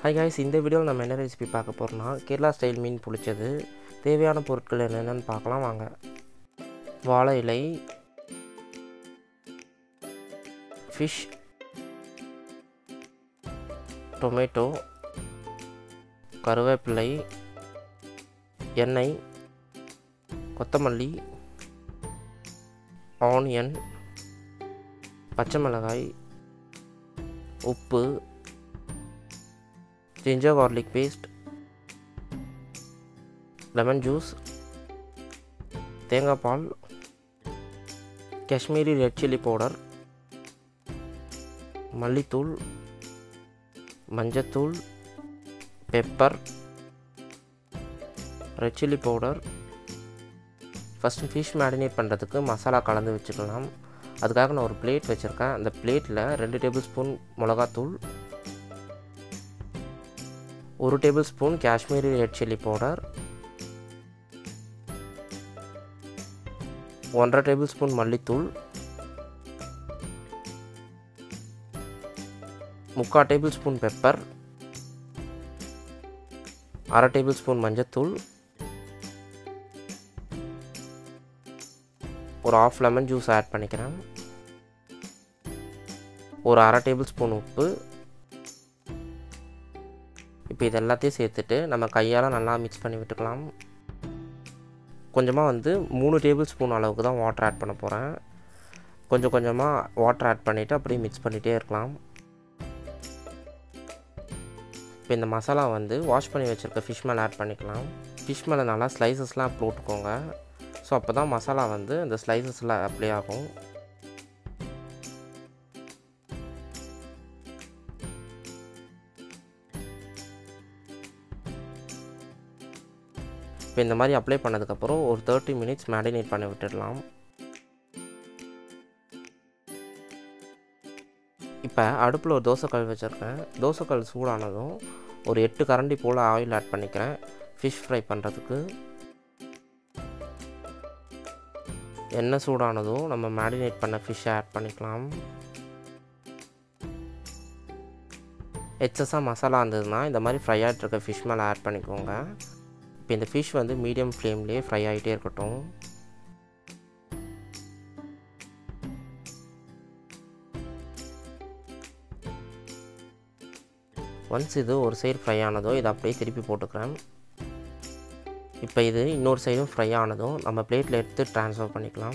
high guys இந்த வீடியோவில் நம்ம என்ன ரெசிபி பார்க்க போகிறோம்னா கேரளா ஸ்டைல் மீன் புளிச்சது தேவையான பொருட்கள் என்னென்னு பார்க்கலாம் வாங்க வாழை இலை ஃபிஷ் டொமேட்டோ கருவேப்பிலை எண்ணெய் கொத்தமல்லி ஆனியன் பச்சை மிளகாய் உப்பு ginger garlic paste lemon juice தேங்காய் பால் காஷ்மீரி ரெட் சில்லி பவுடர் மல்லித்தூள் மஞ்சத்தூள் pepper red chilli powder first fish marinate பண்ணுறதுக்கு மசாலா கலந்து வச்சுக்கலாம் அதுக்காக நான் ஒரு பிளேட் வச்சுருக்கேன் அந்த பிளேட்டில் ரெண்டு டேபிள் ஸ்பூன் மிளகாத்தூள் ஒரு tablespoon Kashmiri red chilli powder ஒன்றரை டேபிள் ஸ்பூன் மல்லித்தூள் முக்கால் டேபிள் ஸ்பூன் பெப்பர் அரை டேபிள் ஸ்பூன் மஞ்சத்தூள் ஒரு ஆஃப் லெமன் ஜூஸ் ஆட் பண்ணிக்கிறேன் ஒரு அரை டேபிள் ஸ்பூன் உப்பு இப்போ இது எல்லாத்தையும் சேர்த்துட்டு நம்ம கையால் நல்லா மிக்ஸ் பண்ணி விட்டுக்கலாம் கொஞ்சமாக வந்து மூணு டேபிள் ஸ்பூன் அளவுக்கு தான் வாட்டர் ஆட் பண்ண போகிறேன் கொஞ்சம் கொஞ்சமாக வாட்டர் ஆட் பண்ணிவிட்டு அப்படியே மிக்ஸ் பண்ணிகிட்டே இருக்கலாம் இப்போ இந்த மசாலா வந்து வாஷ் பண்ணி வச்சுருக்க ஃபிஷ் மேலே ஆட் பண்ணிக்கலாம் ஃபிஷ் மேலே நல்லா ஸ்லைசஸ்லாம் போட்டுக்கோங்க ஸோ அப்போ தான் மசாலா வந்து இந்த ஸ்லைசஸில் அப்ளை ஆகும் இப்போ இந்த மாதிரி அப்ளை பண்ணதுக்கப்புறம் ஒரு தேர்ட்டி மினிட்ஸ் மேரினேட் பண்ணி விட்டுடலாம் இப்போ அடுப்பில் ஒரு தோசைக்கல் வச்சுருக்கேன் தோசைக்கல் சூடானதும் ஒரு எட்டு கரண்டி போல் ஆயில் ஆட் பண்ணிக்கிறேன் ஃபிஷ் ஃப்ரை பண்ணுறதுக்கு எண்ணெய் சூடானதும் நம்ம மேரினேட் பண்ண ஃபிஷ்ஷை ஆட் பண்ணிக்கலாம் எக்ஸஸாக மசாலா இருந்ததுன்னா இந்த மாதிரி ஃப்ரை ஆகிட்டு இருக்க ஃபிஷ் மேலே ஆட் பண்ணிக்கோங்க இப்போ இந்த ஃபிஷ் வந்து மீடியம் ஃப்ளேம்லேயே ஃப்ரை ஆகிட்டே இருக்கட்டும் ஒன்ஸ் இது ஒரு சைடு ஃப்ரை ஆனதோ இதை அப்படியே திருப்பி போட்டுக்கிறேன் இப்போ இது இன்னொரு சைடும் ஃப்ரை ஆனதும் நம்ம பிளேட்டில் எடுத்து ட்ரான்ஸ்ஃபர் பண்ணிக்கலாம்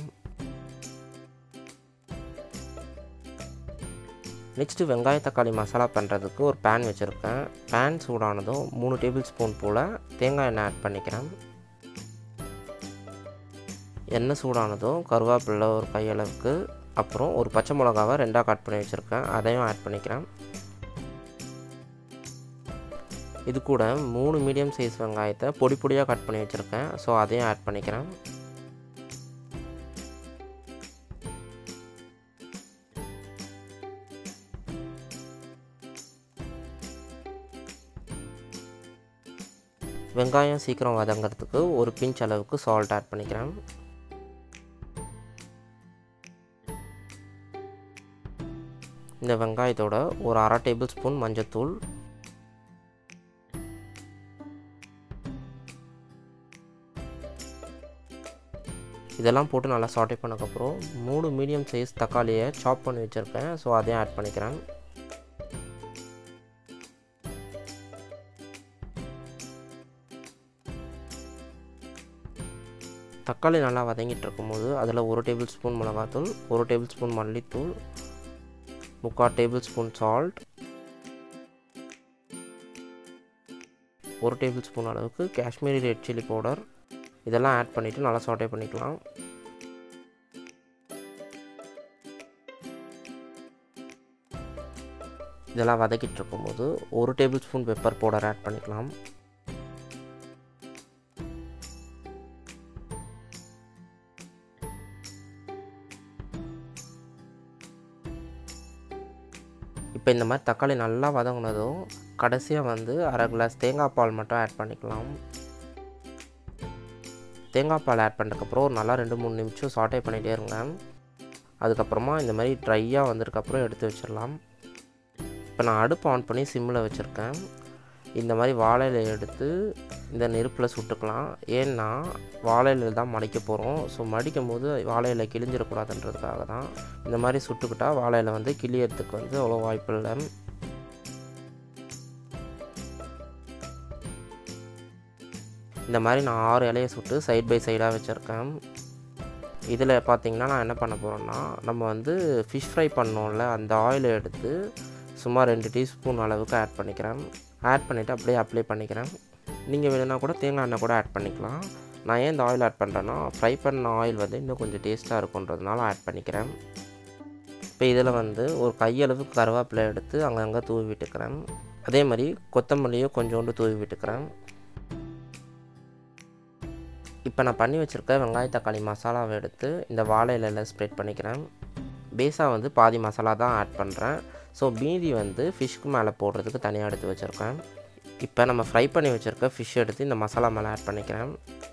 நெக்ஸ்ட்டு வெங்காய தக்காளி மசாலா பண்ணுறதுக்கு ஒரு பேன் வச்சுருக்கேன் பேன் சூடானதும் மூணு டேபிள் ஸ்பூன் போல் தேங்காய் எண்ணெய் ஆட் பண்ணிக்கிறேன் எண்ணெய் சூடானதும் கருவேப்பிலை ஒரு கையளவுக்கு அப்புறம் ஒரு பச்சை மிளகாவை ரெண்டாக கட் பண்ணி வச்சுருக்கேன் அதையும் ஆட் பண்ணிக்கிறேன் இது கூட மூணு மீடியம் சைஸ் வெங்காயத்தை பொடி பொடியாக கட் பண்ணி வச்சுருக்கேன் ஸோ அதையும் ஆட் பண்ணிக்கிறேன் வெங்காயம் சீக்கிரம் வதங்கிறதுக்கு ஒரு பிஞ்ச் அளவுக்கு சால்ட் ஆட் பண்ணிக்கிறேன் இந்த வெங்காயத்தோட ஒரு அரை டேபிள் ஸ்பூன் மஞ்சத்தூள் இதெல்லாம் போட்டு நல்லா சாட்டே பண்ணக்கப்புறம் மூணு மீடியம் சைஸ் தக்காளியை சாப் பண்ணி வச்சுருக்கேன் ஸோ அதையும் ஆட் பண்ணிக்கிறேன் தக்காளி நல்லா வதங்கிட்டு இருக்கும்போது அதில் ஒரு டேபிள் ஸ்பூன் மிளகாத்தூள் ஒரு டேபிள் ஸ்பூன் மல்லித்தூள் முக்கால் டேபிள் ஸ்பூன் சால்ட் ஒரு டேபிள் ஸ்பூன் அளவுக்கு காஷ்மீரி ரெட் சில்லி பவுடர் இதெல்லாம் ஆட் பண்ணிவிட்டு நல்லா சாட்டே பண்ணிக்கலாம் இதெல்லாம் வதக்கிட்டு இருக்கும்போது ஒரு tablespoon pepper powder add பண்ணிக்கலாம் இப்போ இந்த மாதிரி தக்காளி நல்லா வதங்கினதும் கடைசியாக வந்து அரை கிளாஸ் தேங்காய் பால் மட்டும் ஆட் பண்ணிக்கலாம் தேங்காய் பால் ஆட் பண்ணதுக்கப்புறம் ஒரு நல்லா ரெண்டு மூணு நிமிஷம் சாட்டே பண்ணிகிட்டே இருங்க அதுக்கப்புறமா இந்த மாதிரி ட்ரையாக வந்ததுக்கப்புறம் எடுத்து வச்சிடலாம் இப்போ நான் அடுப்பு ஆன் பண்ணி சிம்மில் வச்சுருக்கேன் இந்த மாதிரி வாழை இலையை எடுத்து இந்த நெருப்பில் சுட்டுக்கலாம் ஏன்னா வாழை இலையில் தான் மடிக்க போகிறோம் ஸோ மடிக்கும் போது வாழை இலை கிழிஞ்சிடக்கூடாதுன்றதுக்காக தான் இந்த மாதிரி சுட்டுக்கிட்டால் வாழை இலை வந்து கிளியறதுக்கு வந்து அவ்வளோ வாய்ப்பு இல்லை இந்த மாதிரி நான் ஆறு இலையை சுட்டு சைட் பை சைடாக வச்சுருக்கேன் இதில் பார்த்தீங்கன்னா நான் என்ன பண்ண போகிறேன்னா நம்ம வந்து ஃபிஷ் ஃப்ரை பண்ணோம்ல அந்த ஆயிலை எடுத்து சும்மா ரெண்டு டீஸ்பூன் அளவுக்கு ஆட் பண்ணிக்கிறேன் ஆட் பண்ணிவிட்டு அப்படியே அப்ளை பண்ணிக்கிறேன் நீங்கள் வேணும்னா கூட தேங்காய் எண்ணெய் கூட ஆட் பண்ணிக்கலாம் நான் ஏன் இந்த ஆயில் ஆட் பண்ணுறேன்னா ஃப்ரை பண்ண ஆயில் வந்து இன்னும் கொஞ்சம் டேஸ்ட்டாக இருக்குன்றதுனால ஆட் பண்ணிக்கிறேன் இப்போ இதில் வந்து ஒரு கையளவுக்கு கருவேப்பிலை எடுத்து அங்கங்கே தூவி விட்டுக்கிறேன் அதே மாதிரி கொத்தமல்லியும் கொஞ்சோண்டு தூவி விட்டுக்கிறேன் இப்போ நான் பண்ணி வச்சுருக்க வெங்காய தக்காளி மசாலாவை எடுத்து இந்த வாழை இலையில் ஸ்ப்ரெட் பண்ணிக்கிறேன் பேஸாக வந்து பாதி மசாலா தான் ஆட் பண்ணுறேன் ஸோ மீதி வந்து ஃபிஷ்க்கு மேலே போடுறதுக்கு தனியாக எடுத்து வச்சுருக்கேன் இப்போ நம்ம ஃப்ரை பண்ணி வச்சுருக்க ஃபிஷ் எடுத்து இந்த மசாலா மேலே ஆட் பண்ணிக்கிறேன்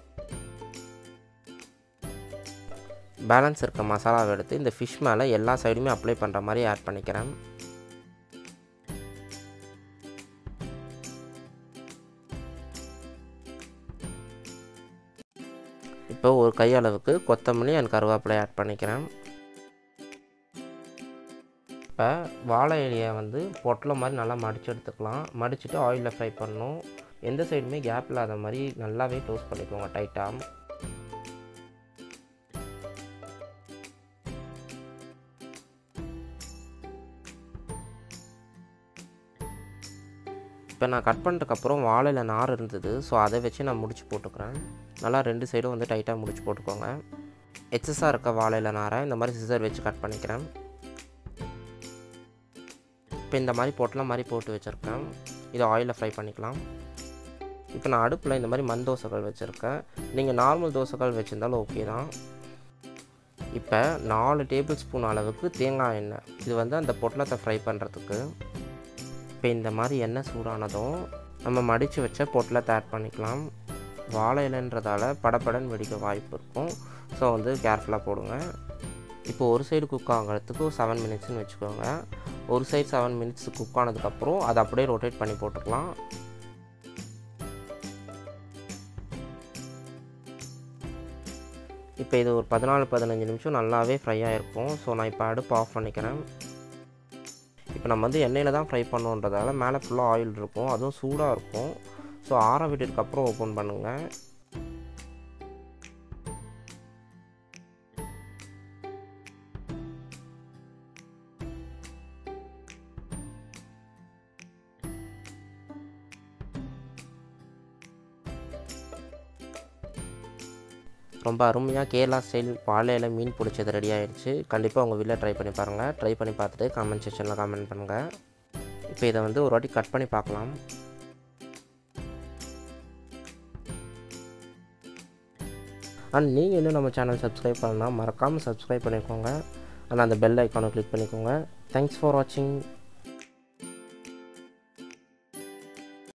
பேலன்ஸ் இருக்க மசாலாவை எடுத்து இந்த ஃபிஷ் மேலே எல்லா சைடுமே அப்ளை பண்ணுற மாதிரி ஆட் பண்ணிக்கிறேன் இப்போ ஒரு கையளவுக்கு கொத்தமல்லி அண்ட் கருவேப்பிலை ஆட் பண்ணிக்கிறேன் இப்போ வாழை இலையை வந்து பொட்டலை மாதிரி நல்லா மடித்து எடுத்துக்கலாம் மடிச்சுட்டு ஆயிலில் ஃப்ரை பண்ணணும் எந்த சைடுமே கேப் இல்லாத மாதிரி நல்லாவே டோஸ்ட் பண்ணிக்கோங்க டைட்டாக இப்போ நான் கட் பண்ணுறதுக்கப்புறம் வாழையில் நார் இருந்தது ஸோ அதை வச்சு நான் முடிச்சு போட்டுக்கிறேன் நல்லா ரெண்டு சைடும் வந்து டைட்டாக முடிச்சு போட்டுக்கோங்க எக்ஸஸாக இருக்க வாழையில் நாரை இந்த மாதிரி சிசர் வச்சு கட் பண்ணிக்கிறேன் இப்போ இந்த மாதிரி போட்டலாம் மாதிரி போட்டு வச்சுருக்கேன் இதை ஆயிலில் ஃப்ரை பண்ணிக்கலாம் இப்போ நான் அடுப்பில் இந்த மாதிரி மண் தோசைகள் வச்சுருக்கேன் நீங்கள் நார்மல் தோசைகள் வச்சுருந்தாலும் ஓகே தான் இப்போ நாலு டேபிள் ஸ்பூன் அளவுக்கு தேங்காய் எண்ணெய் இது வந்து அந்த பொட்டலத்தை ஃப்ரை பண்ணுறதுக்கு இப்போ இந்த மாதிரி எண்ணெய் சூடானதும் நம்ம மடித்து வச்ச பொட்டலத்தை ஆட் பண்ணிக்கலாம் வாழை இலைன்றதால படப்படன்னு வெடிக்க வாய்ப்பு இருக்கும் ஸோ வந்து கேர்ஃபுல்லாக போடுங்க இப்போ ஒரு சைடு குக் ஆகிறதுக்கு ஒரு செவன் மினிட்ஸ்னு வச்சுக்கோங்க ஒரு சைடு செவன் மினிட்ஸ் குக் ஆனதுக்கப்புறம் அதை அப்படியே ரொட்டேட் பண்ணி போட்டுக்கலாம் இப்போ இது ஒரு பதினாலு பதினஞ்சு நிமிஷம் நல்லாவே ஃப்ரை ஆகிருக்கும் ஸோ நான் இப்போ அடுப்பு ஆஃப் பண்ணிக்கிறேன் இப்போ நம்ம வந்து எண்ணெயில் தான் ஃப்ரை பண்ணுன்றதால மேலே ஃபுல்லாக ஆயில் இருக்கும் அதுவும் சூடாக இருக்கும் ஸோ ஆற விட்டதுக்கப்புறம் ஓப்பன் பண்ணுங்கள் ரொம்ப அருமையாக கேரளா ஸ்டைல் வாழையில் மீன் பிடிச்சது ரெடி ஆகிடுச்சு கண்டிப்பாக உங்கள் வீட்டில் ட்ரை பண்ணி பாருங்கள் ட்ரை பண்ணி பார்த்துட்டு கமெண்ட் செக்ஷனில் கமெண்ட் பண்ணுங்கள் இப்போ இதை வந்து ஒரு வாட்டி கட் பண்ணி பார்க்கலாம் அண்ட் நீங்கள் இன்னும் நம்ம சேனல் சப்ஸ்கிரைப் பண்ணலாம் மறக்காமல் சப்ஸ்கிரைப் பண்ணிக்கோங்க அண்ட் அந்த பெல் ஐக்கானை கிளிக் பண்ணிக்கோங்க தேங்க்ஸ் ஃபார் வாட்சிங்